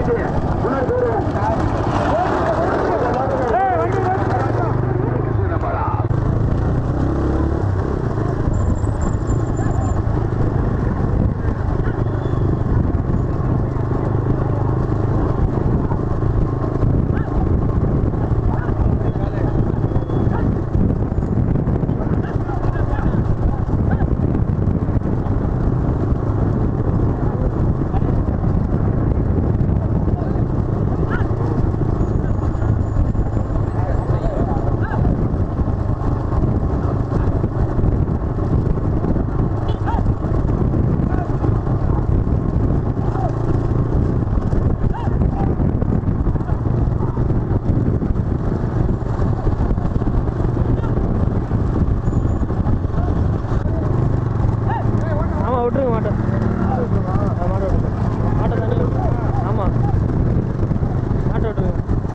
ஆமா விட்டுருங்க மாட்டை ஆ, மாட்டை விட்டுருங்க மாட்டை தண்ணி விட்டுருங்க ஆமா மாட்டை விட்டுருங்க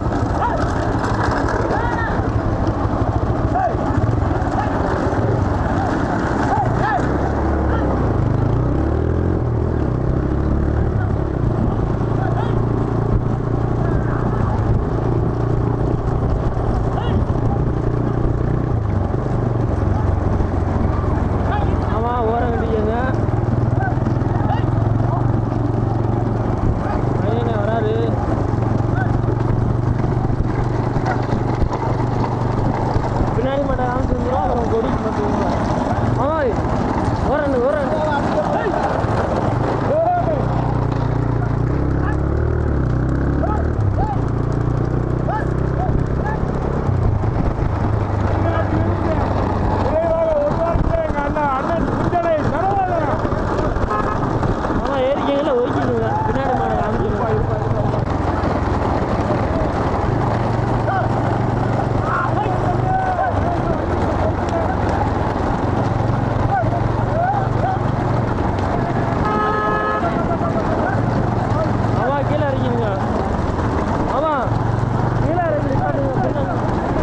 ஆமா ஓரம் கட்டிக்கங்க பையனே வராரு பின்னாடி மட்டும் காமிச்சிருந்தோம் அப்புறம் கொடிக்கு மட்டும் ஆமா ஓரண்டு ஓரண்டு ஆமா ஏறிக்கீங்களா ஒழிக்கிடுங்க பின்னாடி மாடை காமிச்சிருங்க ஆமா கீழே இறக்கிடுங்க ஆமா கீழே இறக்கி நிப்பாட்டுங்க பின்னாடி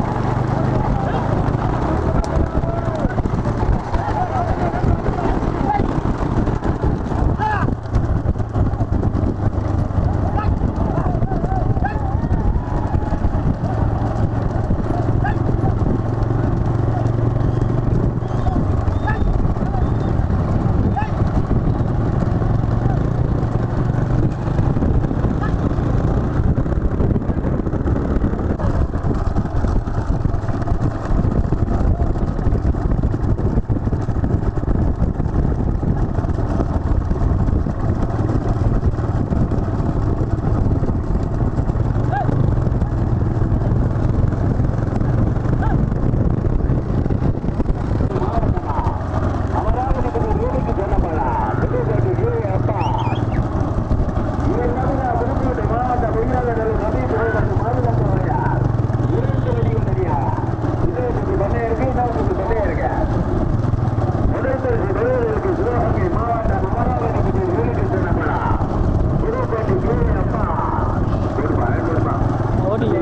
ஓடிங்க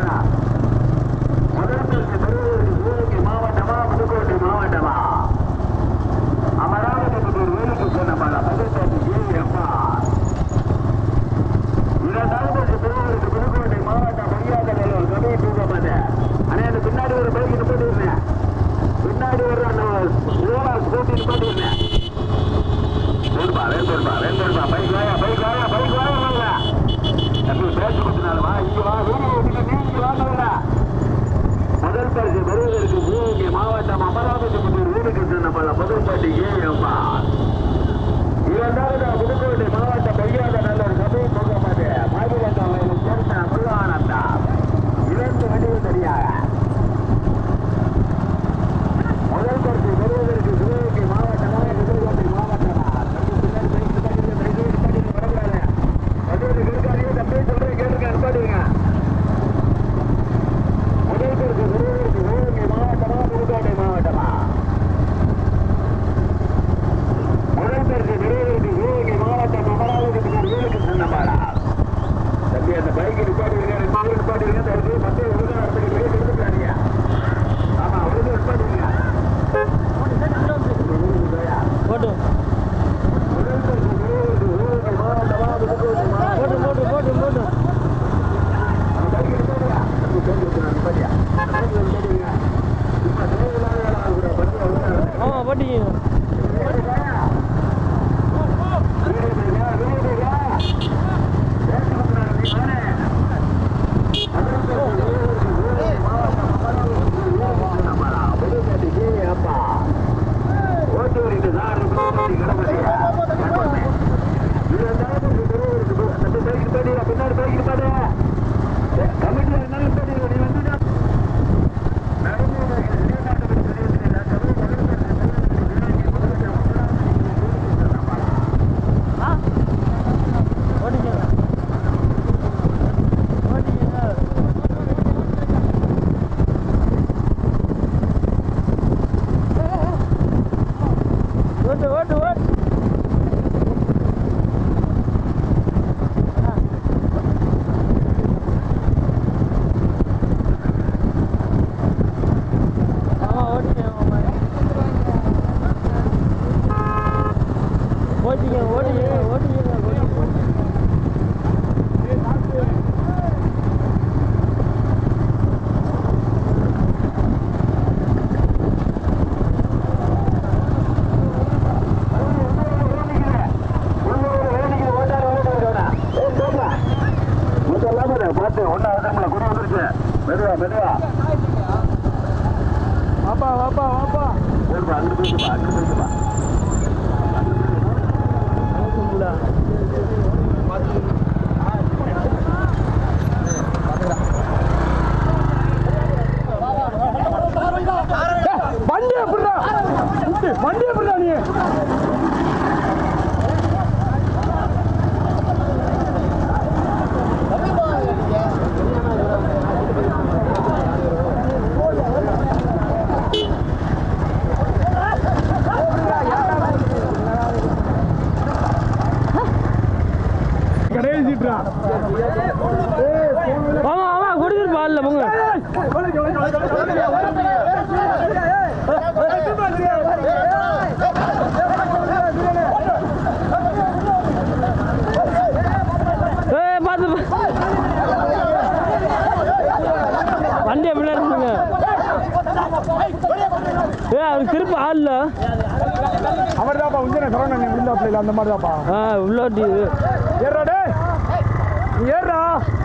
மாவட்டமா புதுக்கோட்டை மாவட்டமா அமராவதி வேலுக்கு சொன்னமாடா புதுக்கோட்டை ஏழு அப்பா இரண்டாவது திருவள்ளூருக்கு புதுக்கோட்டை மாவட்டம் மரியாதை நல்லூர் கதை தூக்கப்பட்ட அண்ணா எனக்கு பின்னாடி ஒரு பைக் நிப்பாட்டிருந்தேன் பின்னாடி ஒரு அந்த ஓலா ஸ்கூட்டி நிப்பாட்டிருந்தேன் போடுப்பா வேன் போடுப்பா வேன் போடுப்பா பைக் வாயா பைக் வாயா பைக் வாயா வாங்க தம்பி பேச்சு கொடுத்தனால வா இங்க வா வீடியோ எடுத்துட்டு முகமது பார்த்து ஒன்னா அவசரமில்ல குடி வந்துருச்சு மெதுவா மெதுவா வாப்பா வாப்பா வாப்பா போடுப்பா அங்கிட்டு போயிட்டுப்பா அங்கிட்டு போயிட்டுப்பா வண்டி எப்படிடா வண்டி எப்படிடா நீ கடைசிட்டா ஆமா ஆமா கொடுத்துட்டு பால்ல போங்க ஏய் பாத்து பா- வண்டி எப்படி இருக்குங்க ஏ அவருக்கு திருப்பி ஆள்ல அவர் தான்ப்பா உஞ்சன சரவணன் நீ விழுந்தாப்புல இல்ல அந்த மாதிரி தான்ப்பா ஆ உள்ளாட்டி ஏறா டே நீ ஏறா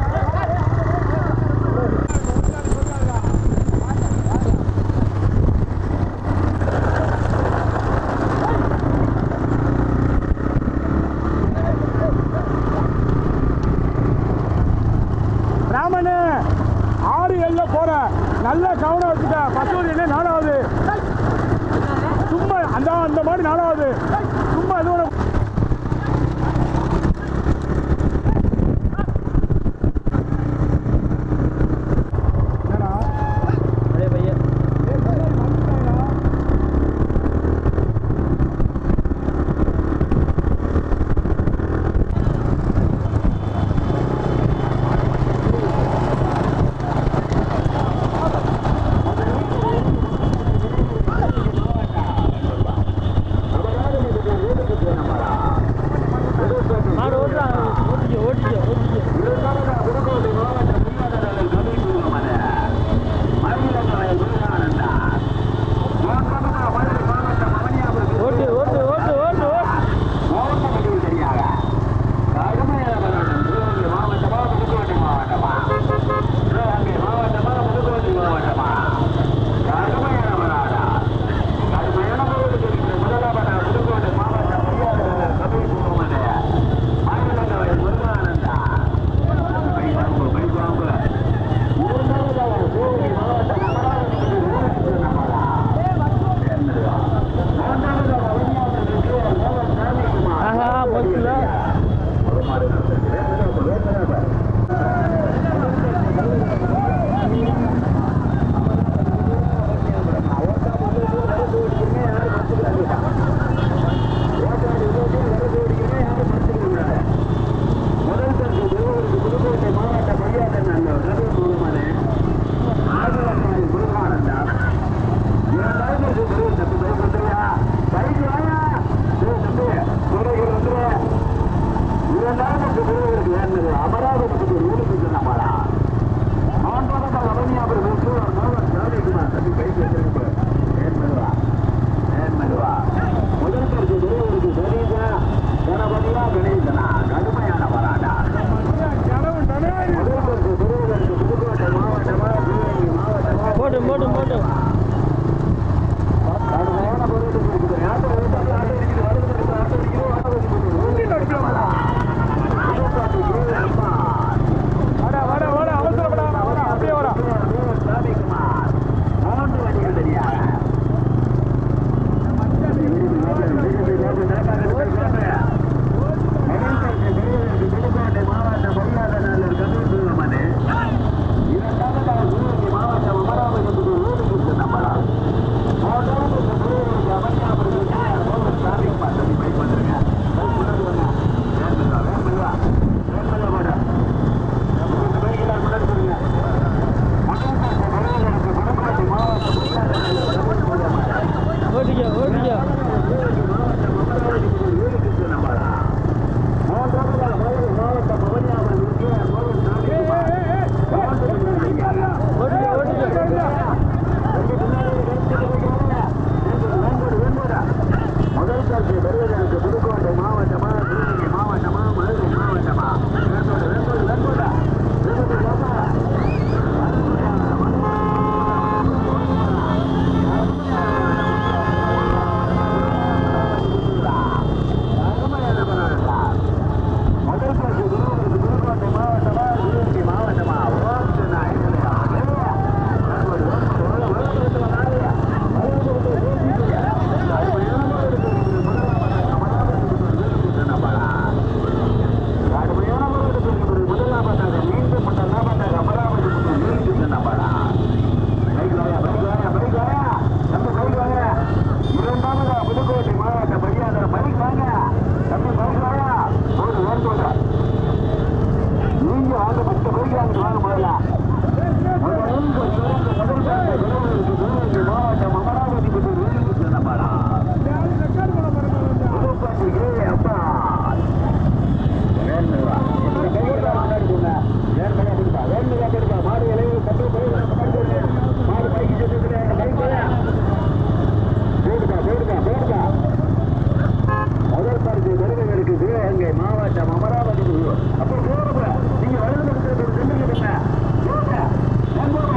ராமனு ஆறு எல்ல போற நல்ல கவனம் வச்சுக்க பத்தாவது என்ன நாலாவது சும்மா அந்த அந்த மாதிரி நாலாவது சும்மா இது ஒரு என்னடா அதே பையன் ஏய், பின்னாடி வந்துட்டாயா? அவராக அங்கிட்டு வாங்க முதல்ல முதல் முதல் பாட்டு குருவருக்கு குருவருக்கு மாவட்டம் அமராவதிபுத்தூர் வேலுக்கு சொன்னமாடா முதல் பாட்டு ஏ அப்பா வேணுவா இந்த கையோட முன்னாடி போங்க வேணுமே அப்படிப்பா வேணுமே அப்படிப்பா மாடு இலையை கட்டு போய் மாடு பைக்கு சொல்லிட்டு அந்த பைக் போடுக்கா போடுக்கா போடுக்கா முதல் பரிசு விருதுகளுக்கு சிவகங்கை மாவட்டம் அமராவதி அப்போ போடுங்க நீங்க வலது பக்கத்தில் சென்றுக்கிட்டுங்க போடுங்க ஏன் போடுங்க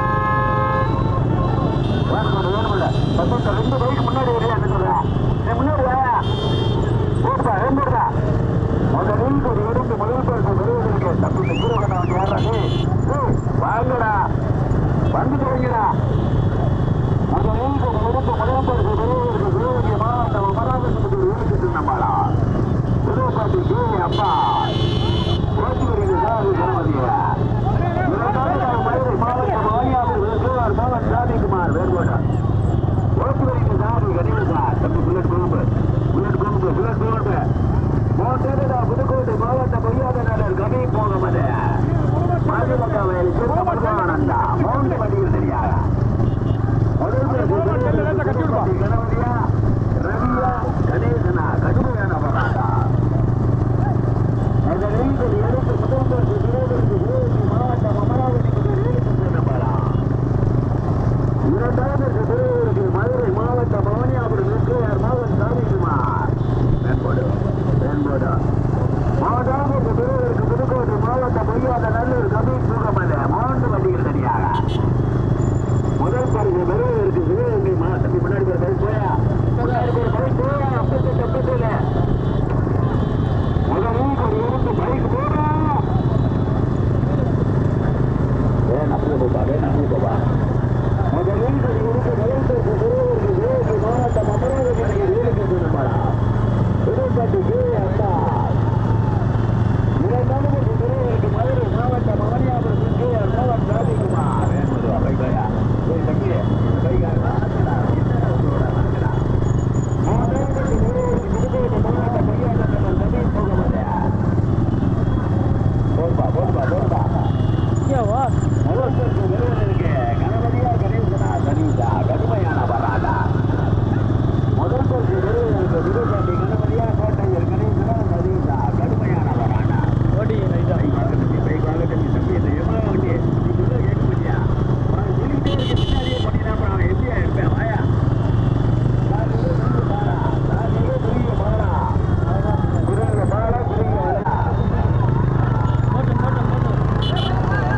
வேணுமில்ல வேணுமில்ல பத்து ரெண்டு பைக்கு முன்னாடி வரையா சொல்றேன் என் முன்னாடி வா போடுப்பா ஏன் போடுறா முதல் ஒரு இருந்து முதல் பரிசு விருதுகளுக்கு தப்பு இந்த கீழே கண்ணா வந்து யாரா நீ ஏய், வாங்கடா வந்து போறீங்கடா அந்த நீங்க எடுத்து முதல்பரிசு விருதுகளுக்கு சிவகங்கை மாவட்டம் அமராவதி வீட்டுக்கு நம்மளா திருவப்பாட்டி ஜூனி அப்பா ஓட்டி வருகிறது சார் கணபதியா இரண்டாவது மதுரை மாவட்டம் வாணியாவில் விருதுவார் மோகன் சாதிக்குமார் வேறுபாடு ஓட்டி வருகிறது சார் கணேசா தம்பி புல்லட் குழும்பு புல்லட் குழும்பு புல்லட் குழும்பு மோட்டேடா புதுக்கோட்டை மாவட்ட பொய்யாத நகர் கவி போகமது மதுமக்க வயல் சிவபெருமானந்தா மௌண்ட வடிவில் தெரியாத கணவதியா ரவியா கணேசனா கடுமையான போராட்டம் அந்த ரயில்கள் எடுத்து முதல் பரிசு சிவகங்கை சிவகங்கை மாவட்டம் அமராவதிக்கு வேலுக்கு சென்றபாடா இரண்டாவது சிறுவருக்கு மதுரை மாவட்டம் பவனியாபுரம் வெற்றியார் மாவட்ட சாமிக்குமார் மேம்போடு மேம்போடு மாவட்டாவது சிறுவருக்கு புதுக்கோட்டை மாவட்டம் பொய்யாத நல்லூர் கபீர் சுகமது மூன்று வண்டிகள் தனியாக முதல் பரிசு பெறுவதற்கு சிவகங்கை மாவட்டத்துக்கு முன்னாடி ஒரு பரிசு போயா முன்னாடி ஒரு பரிசு போயா அப்பத்தெட்டு அப்பத்தேழு முதலில் ஒரு இருந்து பைக் போடா வேணா அப்படியே போப்பா வேணா அப்படியே போப்பா முதலில் ஒரு இருந்து முதல் பரிசு பெறுவதற்கு சிவகங்கை மாவட்டம் அமராவதி வேலைக்கு சொன்னமாடா புதுப்பாட்டி கே அண்ணா இரண்டாவது பெறுவதற்கு மதுரை மாவட்டம் அவனியாபுரம் கே மோகன் ராஜகுமார் வேணுமா பைக்காயா போய் தம்பி பைக்காரா போடுப்பா போடுப்பா போடுப்பா இங்கே வா முதல் நிறுவனருக்கு கணபதியா கணேசனா சனீஷா கடுமையான பராடா முதல் பரிசு நிறுவனருக்கு விருதுபாண்டி கணபதியா கோட்டையர் கணேசனா சனீஷா கடுமையான பராடா ஓடி ரைட்டா பைக் வாங்கட்டும் பைக் வாங்கட்டும் தம்பி இந்த எவ்வளோ வண்டி நீ சொல்ல கேட்க மாட்டியா அவன் சொல்லிக்கிட்டே இருக்க பின்னாடியே பண்ணினா அப்புறம் அவன் எப்படியா இருப்பேன் வாயா சாரியே பெரிய பாலா சாரியே பெரிய பாலா பெரிய பாலா பெரிய பாலா போட்டு போட்டு போட்டு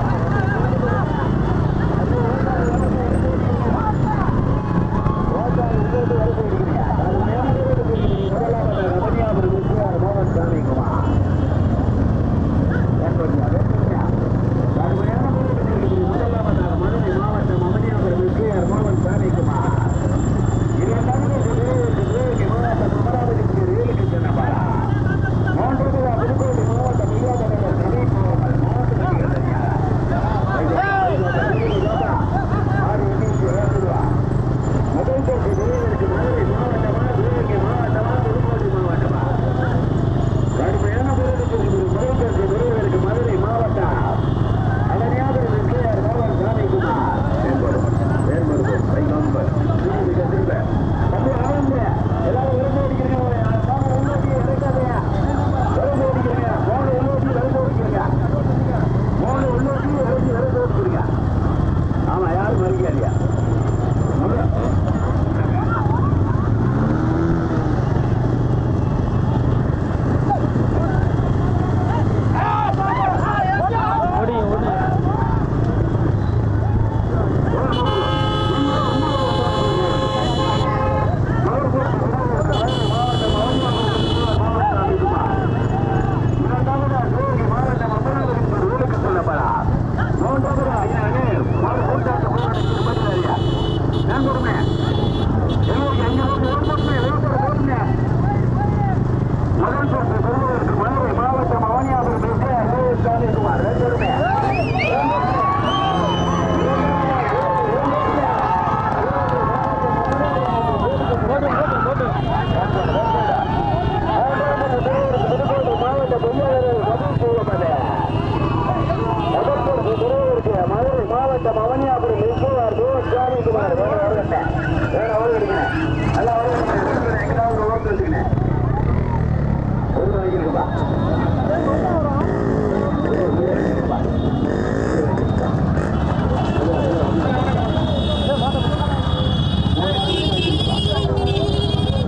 முதல் பரிசு பெறுவதற்கு மதுரை மாவட்டமா சிவகங்கை மாவட்டமா புதுக்கோட்டை மாவட்டமா கடுமையான போராட்டத்திற்கு முதல் பரிசு பெறுவதற்கு மதுரை மாவட்டம் அவனியாபுரம் கேஆர் மோகன் சாமிக்குமார் வேறுபாடு வேறுபாடு பைக் திரும்ப திரும்ப தம்பி ஆரம்ப எல்லாரும் விரும்ப அடிக்கிறீங்க போன உள்ளோட்டி இறக்காதீங்க விரும்ப அடிக்கிறீங்க போன உள்ளோட்டி விரும்ப அடிக்கிறீங்க போன உள்ளோட்டி இறக்கி விரும்ப அடிக்கிறீங்க ஆமா யாரும் மறிக்காதியா ஓடி ஓடி மாவட்டம் அவனியாபுரம் குமார் ரெண்டு போட்டு போட்டு போட்டு மாவட்ட பொய்யாளர்